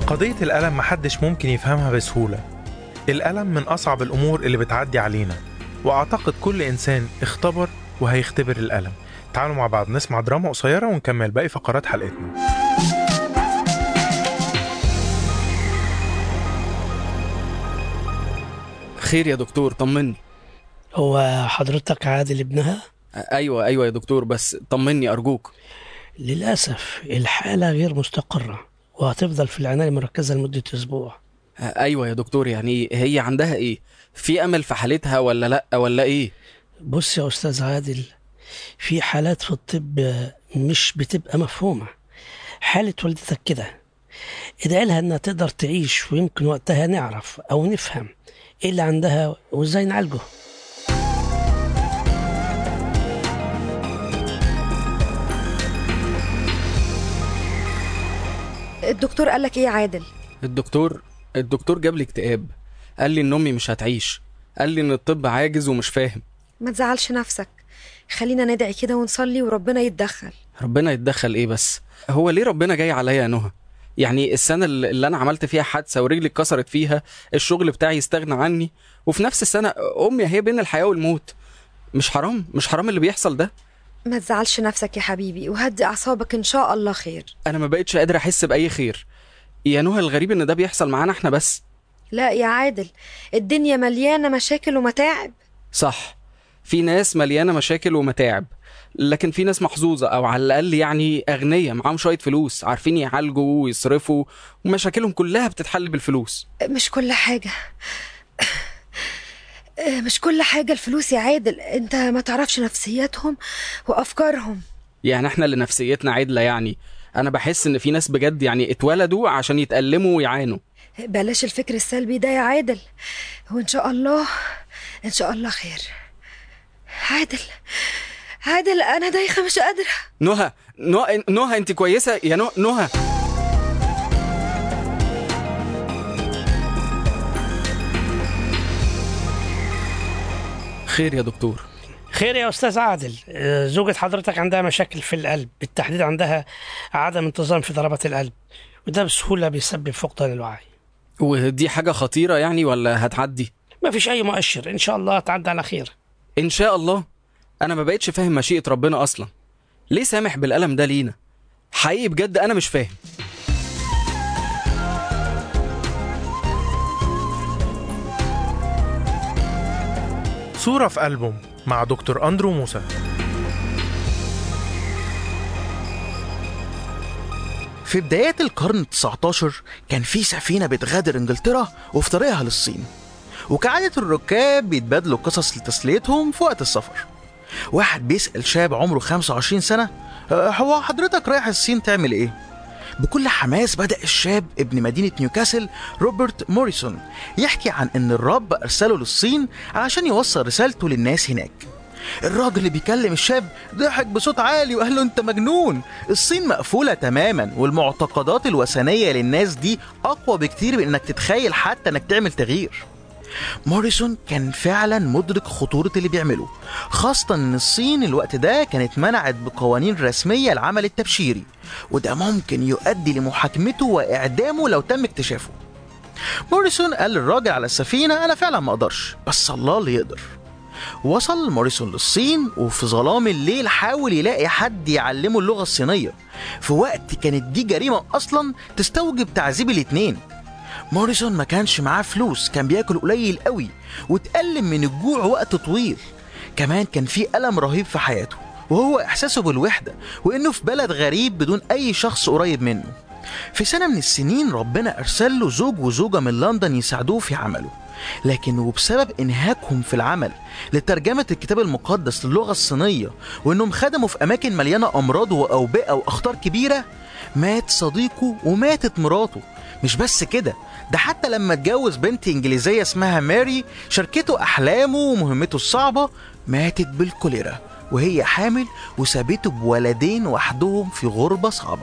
قضية الألم محدش ممكن يفهمها بسهولة الألم من أصعب الأمور اللي بتعدي علينا وأعتقد كل إنسان اختبر وهيختبر الألم تعالوا مع بعض نسمع دراما قصيرة ونكمل باقي فقرات حلقتنا خير يا دكتور طمني هو حضرتك عادل ابنها؟ ايوه ايوه يا دكتور بس طمني ارجوك للأسف الحالة غير مستقرة وهتفضل في العناية المركزة لمدة أسبوع ايوه يا دكتور يعني هي عندها ايه في امل في حالتها ولا لا ولا ايه بص يا أستاذ عادل في حالات في الطب مش بتبقى مفهومة حالة والدتك كده ادعي لها انها تقدر تعيش ويمكن وقتها نعرف او نفهم ايه اللي عندها وازاي نعالجه الدكتور قال لك ايه يا عادل الدكتور الدكتور جاب لي اكتئاب قال لي ان امي مش هتعيش قال لي ان الطب عاجز ومش فاهم ما تزعلش نفسك خلينا ندعي كده ونصلي وربنا يتدخل ربنا يتدخل ايه بس هو ليه ربنا جاي عليا يا نهى يعني السنة اللي اللي أنا عملت فيها حادثة ورجلي اتكسرت فيها الشغل بتاعي استغنى عني وفي نفس السنة أمي هي بين الحياة والموت مش حرام مش حرام اللي بيحصل ده ما تزعلش نفسك يا حبيبي وهدي اعصابك ان شاء الله خير أنا ما بقتش قادر أحس بأي خير يا نهى الغريب إن ده بيحصل معانا إحنا بس لا يا عادل الدنيا مليانه مشاكل ومتاعب صح في ناس مليانة مشاكل ومتاعب لكن في ناس محظوظة أو على الأقل يعني أغنياء معاهم شوية فلوس عارفين يعالجوا ويصرفوا ومشاكلهم كلها بتتحل بالفلوس مش كل حاجه مش كل حاجه الفلوس يا عادل انت ما تعرفش نفسياتهم وافكارهم يعني احنا اللي نفسيتنا عدلة يعني أنا بحس إن في ناس بجد يعني اتولدوا عشان يتألموا ويعانوا بلاش الفكر السلبي ده يا عادل وان شاء الله ان شاء الله خير عادل عادل انا دايخه مش قادره نهى نهى نهى أنت كويسة يا نهى نهى خير يا دكتور خير يا أستاذ عادل آه، زوجة حضرتك عندها مشاكل في القلب بالتحديد عندها عدم انتظام في ضربات القلب وده بسهولة بيسبب فقدان الوعي ودي حاجة خطيرة يعني ولا هتعدي؟ ما فيش أي مؤشر إن شاء الله تعدي على خير إن شاء الله أنا ما بقتش فاهم مشيئة ربنا أصلا ليه سامح بالألم ده لينا؟ حقيقي بجد أنا مش فاهم صورة في ألبوم مع دكتور أندرو موسى في بدايات القرن ال19 كان في سفينة بتغادر انجلترا وفي طريقها للصين وكعادة الركاب بيتبادلوا قصص لتسليتهم في وقت السفر واحد بيسأل شاب عمره 25 سنة "أه، هو حضرتك رايح الصين تعمل ايه؟ بكل حماس بدأ الشاب ابن مدينة نيوكاسل روبرت موريسون يحكي عن ان الرب ارسله للصين علشان يوصل رسالته للناس هناك الراجل اللي بيكلم الشاب ضحك بصوت عالي وقال له انت مجنون الصين مقفولة تماما والمعتقدات الوثنية للناس دي اقوى بكتير من انك تتخيل حتى انك تعمل تغيير موريسون كان فعلا مدرك خطورة اللي بيعمله خاصة ان الصين الوقت ده كانت منعت بقوانين رسمية العمل التبشيري وده ممكن يؤدي لمحاكمته واعدامه لو تم اكتشافه موريسون قال للراجل على السفينة انا فعلا ما اقدرش بس الله اللي يقدر وصل موريسون للصين وفي ظلام الليل حاول يلاقي حد يعلمه اللغة الصينية في وقت كانت دي جريمة أصلا تستوجب تعذيب الاتنين موريسون ما كانش معاه فلوس كان بياكل قليل قوي واتألم من الجوع وقت طويل كمان كان في ألم رهيب في حياته وهو إحساسه بالوحدة وإنه في بلد غريب بدون أي شخص قريب منه في سنة من السنين ربنا أرسل له زوج وزوجة من لندن يساعدوه في عمله لكن وبسبب انهاكهم في العمل لترجمة الكتاب المقدس للغة الصينية وانهم خدموا في اماكن مليانة امراض واوبئة واخطار كبيرة مات صديقه وماتت مراته مش بس كده ده حتى لما اتجوز بنت انجليزية اسمها ماري شاركته احلامه ومهمته الصعبة ماتت بالكوليرا وهي حامل وسابته بولدين وحدهم في غربة صعبة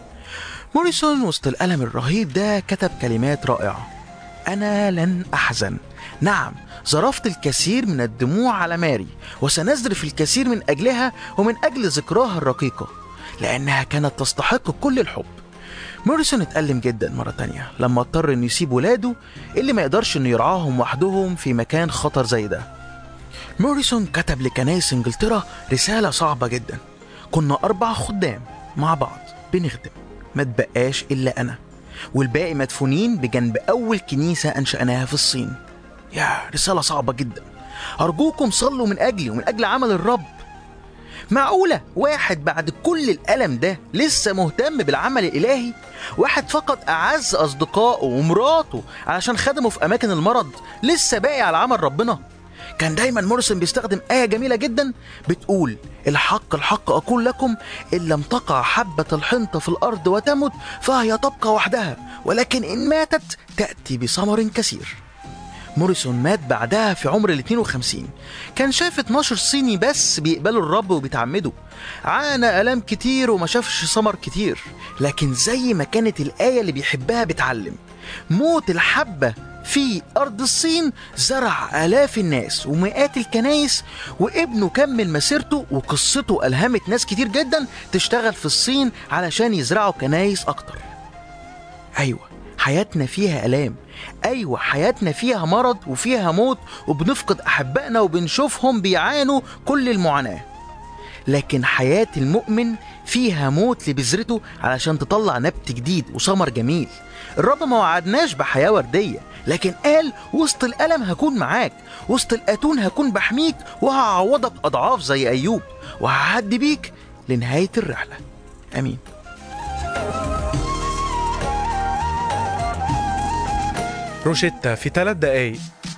موريسون وسط الألم الرهيب ده كتب كلمات رائعة أنا لن أحزن نعم ظرفت الكثير من الدموع على ماري وسنذرف الكثير من أجلها ومن أجل ذكراها الرقيقة لأنها كانت تستحق كل الحب موريسون اتألم جدا مرة تانية لما اضطر انه يسيب ولاده اللي ما يقدرش انه يرعاهم وحدهم في مكان خطر زي ده موريسون كتب لكنايس انجلترا رسالة صعبة جدا كنا أربع خدام مع بعض بنخدم ما تبقاش إلا أنا والباقي مدفونين بجنب أول كنيسة أنشأناها في الصين يا رسالة صعبة جدا أرجوكم صلوا من أجلي ومن أجل عمل الرب معقولة واحد بعد كل الألم ده لسه مهتم بالعمل الإلهي واحد فقد أعز أصدقائه ومراته علشان خدمه في أماكن المرض لسه باقي على عمل ربنا كان دايما مورسون بيستخدم آية جميلة جدا بتقول الحق الحق أقول لكم إن لم تقع حبة الحنطة في الأرض وتمت فهي تبقى وحدها ولكن إن ماتت تأتي بثمر كثير موريسون مات بعدها في عمر ال 52 كان شاف 12 صيني بس بيقبلوا الرب وبيتعمدوا عانى آلام كتير وما شافش ثمر كتير لكن زي ما كانت الآية اللي بيحبها بتعلم موت الحبة في أرض الصين زرع آلاف الناس ومئات الكنايس وابنه كمل مسيرته وقصته ألهمت ناس كتير جدا تشتغل في الصين علشان يزرعوا كنايس أكتر أيوة حياتنا فيها آلام أيوة حياتنا فيها مرض وفيها موت وبنفقد أحبائنا وبنشوفهم بيعانوا كل المعاناة لكن حياة المؤمن فيها موت لبذرته علشان تطلع نبت جديد وثمر جميل الرب ما وعدناش بحياة وردية لكن قال وسط الألم هكون معاك وسط الأتون هكون بحميك وهعوضك أضعاف زي أيوب وهعدي بيك لنهاية الرحلة أمين روشيتا في ثلاث دقايق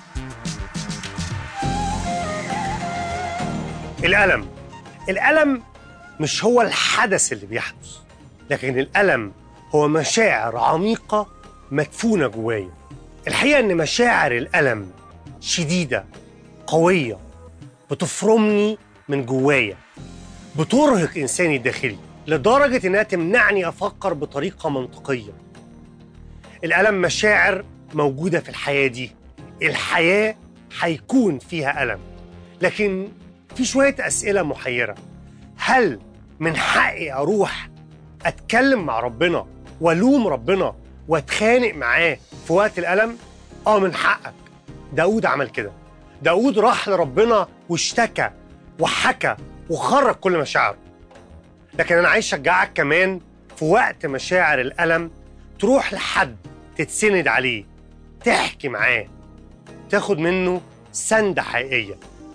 الألم الألم مش هو الحدث اللي بيحدث لكن الألم هو مشاعر عميقة مدفونة جوايا الحقيقة إن مشاعر الألم شديدة قوية بتفرمني من جوايا بترهق إنساني الداخلي لدرجة إنها تمنعني أفكر بطريقة منطقية الألم مشاعر موجودة في الحياة دي الحياة هيكون فيها ألم لكن في شوية أسئلة محيرة هل من حقي أروح أتكلم مع ربنا وألوم ربنا وأتخانق معاه في وقت الألم؟ آه من حقك داود عمل كده داود راح لربنا واشتكى وحكى وخرج كل مشاعره لكن أنا عايز أشجعك كمان في وقت مشاعر الألم تروح لحد تتسند عليه تحكي معاه تاخد منه سندة حقيقية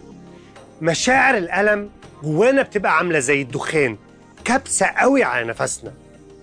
مشاعر الألم جوانا بتبقى عاملة زي الدخان كبسة قوي على نفسنا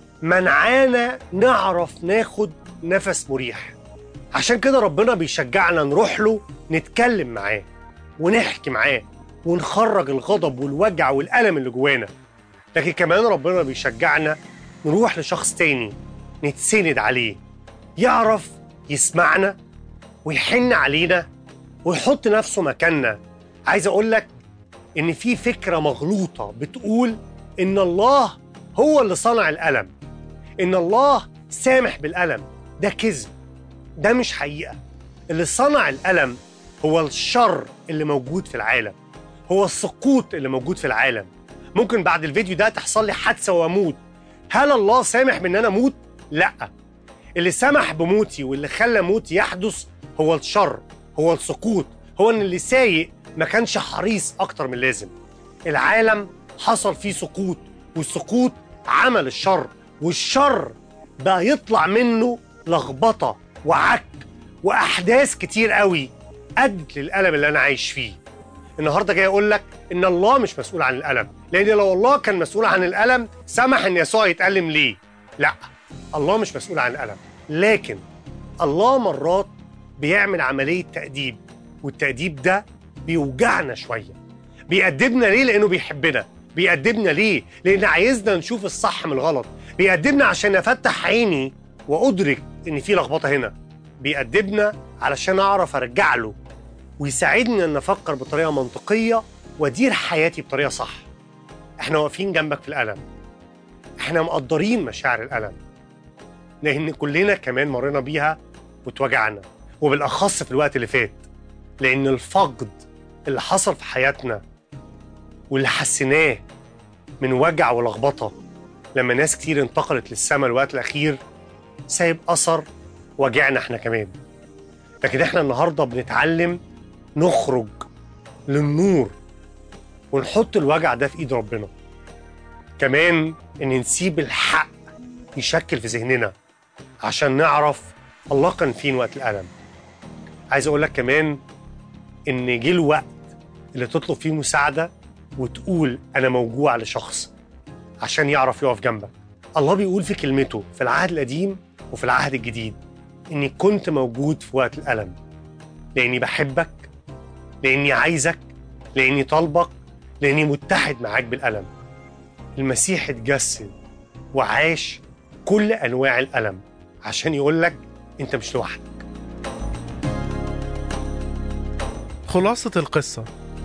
منعانا نعرف ناخد نفس مريح عشان كده ربنا بيشجعنا نروح له نتكلم معاه ونحكي معاه ونخرج الغضب والوجع والألم اللي جوانا لكن كمان ربنا بيشجعنا نروح لشخص تاني نتسند عليه يعرف يسمعنا ويحن علينا ويحط نفسه مكاننا عايز اقول لك ان في فكره مغلوطه بتقول ان الله هو اللي صنع الالم ان الله سامح بالالم ده كذب ده مش حقيقه اللي صنع الالم هو الشر اللي موجود في العالم هو السقوط اللي موجود في العالم ممكن بعد الفيديو ده تحصل لي حادثه واموت هل الله سامح بان انا اموت لا اللي سمح بموتي واللي خلى موتي يحدث هو الشر هو السقوط هو ان اللي سايق ما كانش حريص اكتر من اللازم العالم حصل فيه سقوط والسقوط عمل الشر والشر بقى يطلع منه لخبطه وعك واحداث كتير قوي ادت للالم اللي انا عايش فيه النهارده جاي اقول لك ان الله مش مسؤول عن الالم لان لو الله كان مسؤول عن الالم سمح ان يسوع يتالم ليه لا الله مش مسؤول عن الالم لكن الله مرات بيعمل عمليه تاديب والتاديب ده بيوجعنا شويه بيأدبنا ليه لانه بيحبنا بيأدبنا ليه لان عايزنا نشوف الصح من الغلط بيأدبنا عشان افتح عيني وادرك ان في لخبطه هنا بيأدبنا علشان اعرف ارجع له ويساعدني ان افكر بطريقه منطقيه وادير حياتي بطريقه صح احنا واقفين جنبك في الالم احنا مقدرين مشاعر الالم لان كلنا كمان مرينا بيها واتوجعنا وبالاخص في الوقت اللي فات لان الفقد اللي حصل في حياتنا واللي حسيناه من وجع ولخبطه لما ناس كتير انتقلت للسماء الوقت الأخير سايب أثر وجعنا احنا كمان لكن احنا النهارده بنتعلم نخرج للنور ونحط الوجع ده في ايد ربنا كمان ان نسيب الحق يشكل في ذهننا عشان نعرف الله كان فين وقت الألم عايز اقول لك كمان ان جه الوقت اللي تطلب فيه مساعده وتقول انا موجوع لشخص عشان يعرف يقف جنبك الله بيقول في كلمته في العهد القديم وفي العهد الجديد اني كنت موجود في وقت الالم لاني بحبك لاني عايزك لاني طالبك لاني متحد معاك بالالم المسيح اتجسد وعاش كل انواع الالم عشان يقول لك انت مش لوحدك خلاصة القصة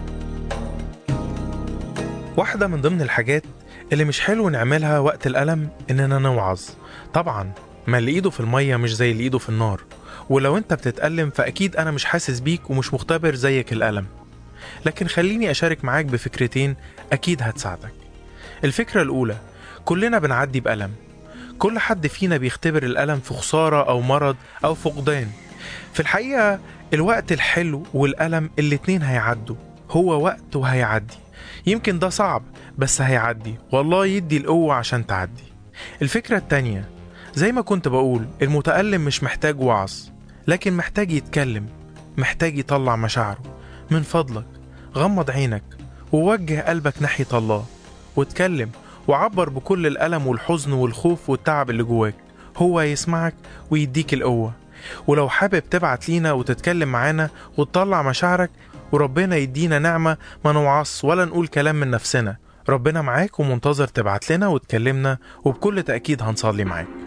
واحدة من ضمن الحاجات اللي مش حلو نعملها وقت الألم إننا نوعظ طبعا ما اللي إيده في المية مش زي اللي إيده في النار ولو أنت بتتألم فأكيد أنا مش حاسس بيك ومش مختبر زيك الألم لكن خليني أشارك معاك بفكرتين أكيد هتساعدك الفكرة الأولى كلنا بنعدي بألم كل حد فينا بيختبر الألم في خسارة أو مرض أو فقدان في الحقيقة الوقت الحلو والألم الاتنين هيعدوا هو وقت وهيعدي يمكن ده صعب بس هيعدي والله يدي القوة عشان تعدي الفكرة التانية زي ما كنت بقول المتألم مش محتاج وعظ لكن محتاج يتكلم محتاج يطلع مشاعره من فضلك غمض عينك ووجه قلبك ناحية الله واتكلم وعبر بكل الألم والحزن والخوف والتعب اللي جواك هو يسمعك ويديك القوة ولو حابب تبعت لينا وتتكلم معانا وتطلع مشاعرك وربنا يدينا نعمة ما نوعص ولا نقول كلام من نفسنا ربنا معاك ومنتظر تبعت لنا وتكلمنا وبكل تأكيد هنصلي معاك